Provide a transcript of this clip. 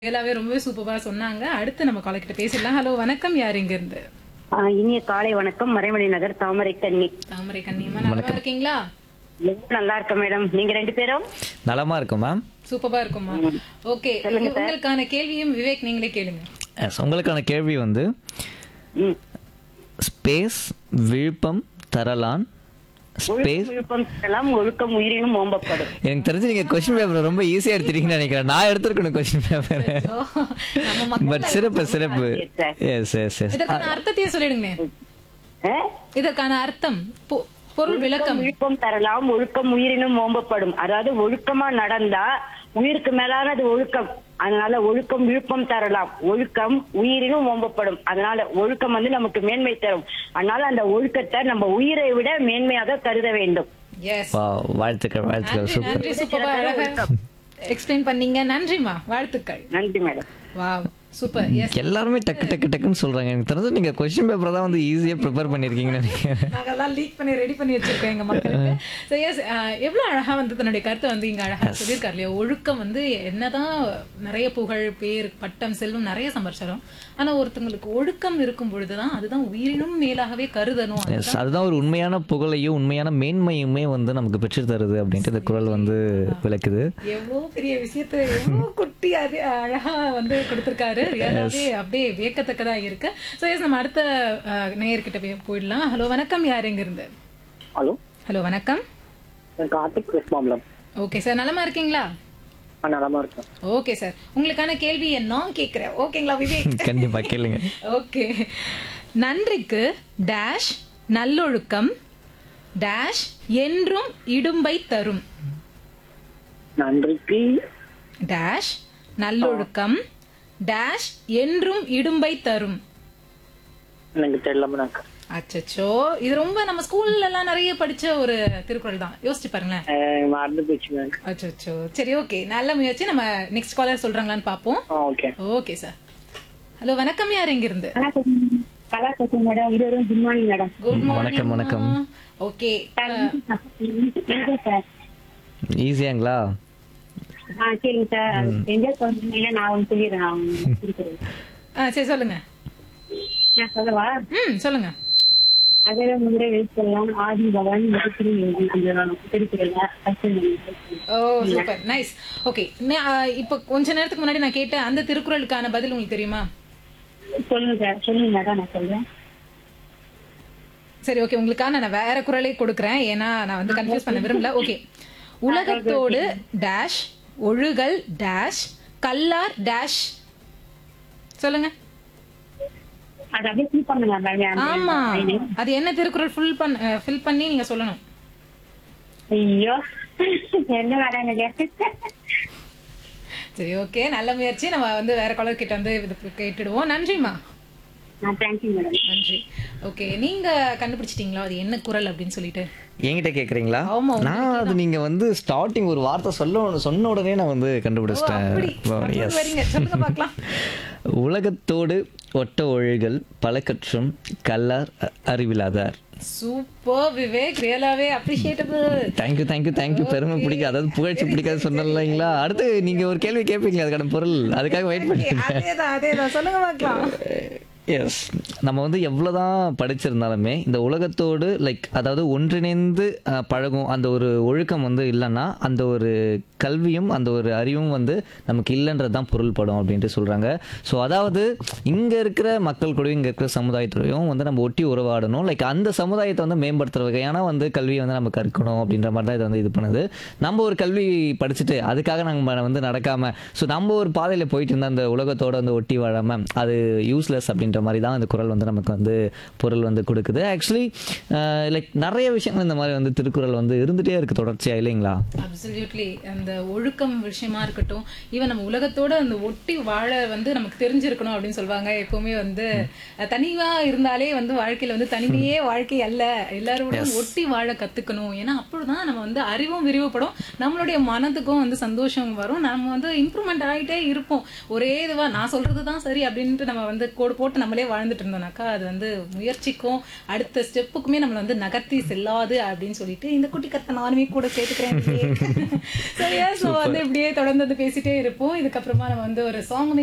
எல்லாவே ரொம்பவே சூப்பரா சொன்னாங்க அடுத்து நம்ம காலை கிட்ட பேசிடலாம் ஹலோ வணக்கம் யார் இங்க இருந்து ஆ, இனிய காலை வணக்கம் மறைமலை நகர் தாமரை கண்ணி தாமரை கண்ணியம்மா நல்லா இருக்கீங்களா ரொம்ப நல்லா இருக்கேன் மேடம் நீங்க ரெண்டு பேரும் நலமா இருக்கும் மேம் சூப்பரா இருக்குமா ஓகே உங்களுக்கான கேள்வியும் விவேக் நீங்களே கேளுங்க Yes, உங்களுக்கான கேள்வி வந்து ம். ஸ்பேஸ் விழுப்பம் தரலான் ஸ்பேஸ் ஒழுக்கம் விழுப்பம் எல்லாம் ஒழுக்கம் உயிரினும் ஓம்பப்படும் எனக்கு தெரிஞ்சு நீங்க கொஸ்டின் பேப்பர் ரொம்ப ஈஸியா எடுத்துட்டீங்கன்னு நினைக்கிறேன் நான் எடுத்திருக்கணும் கொஸ்டின் பேப்பர் ஓ, நம்ம மக்கள் பட் சிறப்பு சிறப்பு எஸ் எஸ் எஸ் இதற்கான அர்த்தத்தையே சொல்லிடுங்க ஆ? இதற்கான அர்த்தம் பொ- பொருள் விளக்கம் விழுப்பம் தரலாம் ஒழுக்கம் உயிரினும் ஓம்பப்படும் அதாவது ஒழுக்கமா நடந்தா உயிருக்கு மேலானது ஒழுக்கம் அதனால ஒழுக்கம் விழுப்பம் தரலாம் ஒழுக்கம் உயிரினும் ஓம்பப்படும் அதனால ஒழுக்கம் வந்து நமக்கு மேன்மை தரும் அதனால அந்த ஒழுக்கத்தை நம்ம உயிரை விட மேன்மையாக கருத வேண்டும் எஸ் Wow, வாழ்த்துக்கள் வாழ்த்துக்கள் சூப்பர் நன்றி சூப்பரா அழகா எக்ஸ்பிளைன் பண்ணீங்க நன்றிமா வாழ்த்துக்கள் நன்றி மேடம் வாவ் சூப்பர் எஸ் எல்லாருமே டக்கு டக்கு டக்குன்னு சொல்றாங்க எனக்கு தெரிஞ்சு நீங்க கொஸ்டின் பேப்பர் தான் வந்து ஈஸியா ப்ரிப்பேர் பண்ணிருக்கீங்கன்னு நினைக்கிறேன் நாங்கெல்லாம் லீக் பண்ணி ரெடி பண்ணி வச்சிருக்கோம் எங்க மக்களுக்கு ஸோ எஸ் எவ்வளவு அழகா வந்து தன்னுடைய கருத்தை வந்து இங்க அழகா சொல்லியிருக்காரு இல்லையா ஒழுக்கம் வந்து என்னதான் நிறைய புகழ் பேர் பட்டம் செல்வம் நிறைய சம்பாரிச்சாலும் ஆனா ஒருத்தங்களுக்கு ஒழுக்கம் இருக்கும் பொழுதுதான் அதுதான் உயிரினும் மேலாகவே கருதணும் எஸ் அதுதான் ஒரு உண்மையான புகழையும் உண்மையான மேன்மையுமே வந்து நமக்கு பெற்று தருது அப்படின்ட்டு இந்த குரல் வந்து விளக்குது எவ்வளவு பெரிய விஷயத்த எவ்வளவு குட்டி அது அழகா வந்து கொடுத்திருக்காரு ரியலாவே அப்படியே வியக்கத்தக்கதா இருக்கு ஸோ எஸ் நம்ம அடுத்த அஹ், நேயர்கிட்ட போய் போயிடலாம் ஹலோ வணக்கம் யார் எங்க இருந்து ஹலோ ஹலோ வணக்கம் கார்த்திக் வெஸ்மாம்பலம் ஓகே சார் நலமா இருக்கீங்களா நலமா இருக்கேன் ஓகே சார் உங்களுக்கான கேள்வியை நான் கேட்கிறேன் ஓகேங்களா விவேக் கண்டிப்பா கேளுங்க ஓகே நன்றிக்கு டேஷ் நல்லொழுக்கம் டேஷ் என்றும் இடும்பை தரும் நன்றிக்கு டேஷ் நல்லொழுக்கம் டேஷ் என்றும் இடும்பை தரும் எனக்கு தெரியல அச்சச்சோ இது ரொம்ப நம்ம ஸ்கூல்ல எல்லாம் நிறைய படிச்ச ஒரு திருக்குறள் தான் யோசிச்சு பாருங்களேன் மறந்து போச்சு மேம் அச்சச்சோ சரி ஓகே நல்ல முயற்சி நம்ம நெக்ஸ்ட் காலர் சொல்றாங்களான்னு பாப்போம் ஓகே ஓகே சார் ஹலோ வணக்கம் யார் எங்க இருந்து கலா கோச்சிங் மேடம் இது வரும் குட் மார்னிங் மேடம் குட் வணக்கம், வணக்கம். ஓகே சார் ஈஸியாங்களா ஆ சரிங்க சார் என்ஜாய் பண்ணுறீங்க நான் வந்து சொல்லிடுறேன் நான் இருக்கிறேன் சரி சொல்லுங்க நான் சொல்லவா ம் சொல்லுங்க அதே முறை வைக்கலாம் ஆதி பவன் மிகப்பெரிய அந்த Thirukkural oh super nice okay இப்போ கொஞ்ச நேரத்துக்கு முன்னாடி நான் கேட்ட அந்த திருக்குறளுக்கான பதில் உங்களுக்கு தெரியுமா சொல்லுங்க சார் சொல்லுங்க மேடம் நான் சொல்றேன் சரி ஓகே உங்களுக்கான நான் வேற குரலை கொடுக்குறேன் ஏன்னா நான் வந்து கன்ஃபியூஸ் பண்ண விரும்பல ஓகே உலகத்தோடு டேஷ் ஒழுகல் டேஷ் கல்லார் டேஷ் சொல்லுங்க அது அப்படியே ஃபீல் பண்ணுங்க மேடம் ஆமா அது என்ன திருக்குறள் ஃபுல் பண்ண ஃபில் பண்ணி நீங்க சொல்லணும் ஐயோ என்ன மேடம் எனக்கு சரி ஓகே நல்ல முயற்சி நம்ம வந்து வேற கலர் கிட்ட வந்து இது கேட்டுடுவோம் நன்றிம்மா நான் தேங்க்யூ மேடம் நன்றி ஓகே நீங்க கண்டுபிடிச்சிட்டீங்களா அது என்ன குரல் அப்படின்னு சொல்லிட்டு என்கிட்ட கேக்குறீங்களா ஆமா, நான் அது நீங்க வந்து ஸ்டார்டிங் ஒரு வார்த்தை சொல்ல சொன்ன உடனே நான் வந்து அப்படி கண்டுபிடிச்சிட்டேன் எஸ் எஸ் சொல்லுங்க பார்க்கலாம் உலகத்தோடு ஒட்ட ஒழுகல் பல கற்றும் கல்லார் அ- அறிவிலாதார் சூப்பர் விவேக் ரியலாவே அப்ரிஷியேட்டபிள் தேங்க்யூ தேங்க்யூ தேங்க்யூ பெருமை பிடிக்கும் அதாவது புகழ்ச்சி பிடிக்காது சொன்னீங்களா அடுத்து நீங்க ஒரு கேள்வி கேட்பீங்க அதுக்கான பொருள் அதுக்காக வெயிட் பண்ணி அதேதான் அதேதான் சொல்லுங்க பார்க்கலாம் எஸ் நம்ம வந்து எவ்வளோதான் படிச்சிருந்தாலுமே இந்த உலகத்தோடு லைக் அதாவது ஒன்றிணைந்து அஹ், பழகும் அந்த ஒரு ஒழுக்கம் வந்து இல்லைன்னா அந்த ஒரு கல்வியும் அந்த ஒரு அறிவும் வந்து நமக்கு இல்லைன்றது தான் பொருள்படும் அப்படின்ட்டு சொல்கிறாங்க ஸோ அதாவது இங்கே இருக்கிற மக்கள் கூடயும் இங்கே இருக்கிற சமுதாயத்தோடையும் வந்து நம்ம ஒட்டி உறவாடணும் லைக் அந்த சமுதாயத்தை வந்து மேம்படுத்துகிற வகையான வந்து கல்வியை வந்து நம்ம கற்கணும் அப்படின்ற மாதிரி தான் இதை வந்து இது பண்ணுது நம்ம ஒரு கல்வி படிச்சுட்டு அதுக்காக நம்ம வந்து நடக்காமல் ஸோ நம்ம ஒரு பாதையில் போயிட்டு இருந்தால் அந்த உலகத்தோட வந்து ஒட்டி வாழாமல் அது யூஸ்லெஸ் அப்படின்ற மாதிரி தான் அந்த குரல் வந்து நமக்கு வந்து பொருள் வந்து கொடுக்குது ஆக்சுவலி லைக் நிறைய விஷயங்கள் இந்த மாதிரி வந்து திருக்குறள் வந்து இருந்துகிட்டே இருக்குது தொடர்ச்சியாக இல்லைங்களா அப்சல்யூட்லி அந்த ஒழுக்கம் விஷயமா இருக்கட்டும் ஈவன் நம்ம உலகத்தோட அந்த ஒட்டி வாழ வந்து நமக்கு தெரிஞ்சிருக்கணும் அப்படின்னு சொல்லுவாங்க எப்பவுமே வந்து அஹ், தனியா இருந்தாலே வந்து வாழ்க்கையில வந்து தனிமையே வாழ்க்கை அல்ல எல்லாரோடும் ஒட்டி வாழ கத்துக்கணும் ஏன்னா அப்பொழுதுதான் நம்ம வந்து அறிவும் விரிவுபடும் நம்மளுடைய மனதுக்கும் வந்து சந்தோஷம் வரும் நம்ம வந்து இம்ப்ரூவ்மெண்ட் ஆகிட்டே இருப்போம் ஒரே இதுவா நான் சொல்றது தான் சரி அப்படின்ட்டு நம்ம வந்து கோடு போட்டு நம்மளே வாழ்ந்துட்டு இருந்தோம்னாக்கா அது வந்து முயற்சிக்கும் அடுத்த ஸ்டெப்புக்குமே நம்மளை வந்து நகர்த்தி செல்லாது அப்படின்னு சொல்லிட்டு இந்த குட்டி கத்தை நானுமே கூட சேர்த்துக்கிறேன் சரியா ஸோ வந்து இப்படியே தொடர்ந்து வந்து பேசிட்டே இருப்போம் இதுக்கப்புறமா நம்ம வந்து ஒரு சாங்